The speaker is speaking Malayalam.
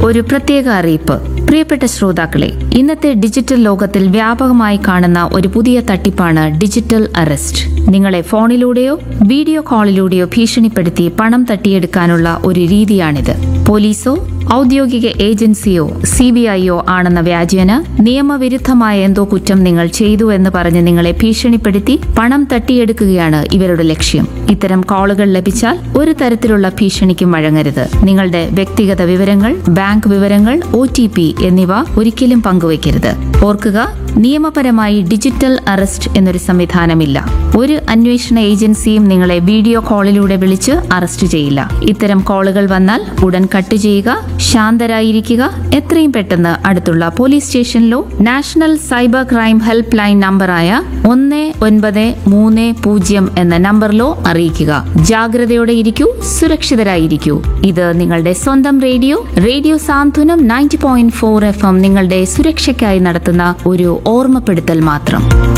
ഒരു പ്രത്യേക അറിയിപ്പ് പ്രിയപ്പെട്ട ശ്രോതാക്കളെ ഇന്നത്തെ ഡിജിറ്റൽ ലോകത്തിൽ വ്യാപകമായി കാണുന്ന ഒരു പുതിയ തട്ടിപ്പാണ് ഡിജിറ്റൽ അറസ്റ്റ് നിങ്ങളെ ഫോണിലൂടെയോ വീഡിയോ കോളിലൂടെയോ ഭീഷണിപ്പെടുത്തി പണം തട്ടിയെടുക്കാനുള്ള ഒരു രീതിയാണിത് പോലീസോ ഔദ്യോഗിക ഏജൻസിയോ സി ബി ഐയോ ആണെന്ന വ്യാജേന നിയമവിരുദ്ധമായ എന്തോ കുറ്റം നിങ്ങൾ ചെയ്തു എന്ന് പറഞ്ഞ് നിങ്ങളെ ഭീഷണിപ്പെടുത്തി പണം തട്ടിയെടുക്കുകയാണ് ഇവരുടെ ലക്ഷ്യം ഇത്തരം കോളുകൾ ലഭിച്ചാൽ ഒരു തരത്തിലുള്ള ഭീഷണിക്കും വഴങ്ങരുത് നിങ്ങളുടെ വ്യക്തിഗത വിവരങ്ങൾ ബാങ്ക് വിവരങ്ങൾ ഒ എന്നിവ ഒരിക്കലും പങ്കുവയ്ക്കരുത് ഓർക്കുക നിയമപരമായി ഡിജിറ്റൽ അറസ്റ്റ് എന്നൊരു സംവിധാനമില്ല ഒരു അന്വേഷണ ഏജൻസിയും നിങ്ങളെ വീഡിയോ കോളിലൂടെ വിളിച്ച് അറസ്റ്റ് ചെയ്യില്ല ഇത്തരം കോളുകൾ വന്നാൽ ഉടൻ കട്ട് ചെയ്യുക ശാന്തരായിരിക്കുക എത്രയും പെട്ടെന്ന് അടുത്തുള്ള പോലീസ് സ്റ്റേഷനിലോ national cyber crime helpline നമ്പറായ ഒന്ന് ഒൻപത് മൂന്ന് പൂജ്യം എന്ന നമ്പറിലോ അറിയിക്കുക ജാഗ്രതയോടെ ഇരിക്കൂ സുരക്ഷിതരായിരിക്കൂ ഇത് നിങ്ങളുടെ സ്വന്തം radio radio Santhwanam ninety point four F M നിങ്ങളുടെ സുരക്ഷയ്ക്കായി നടത്തുന്ന ഒരു ഓർമ്മപ്പെടുത്തൽ മാത്രം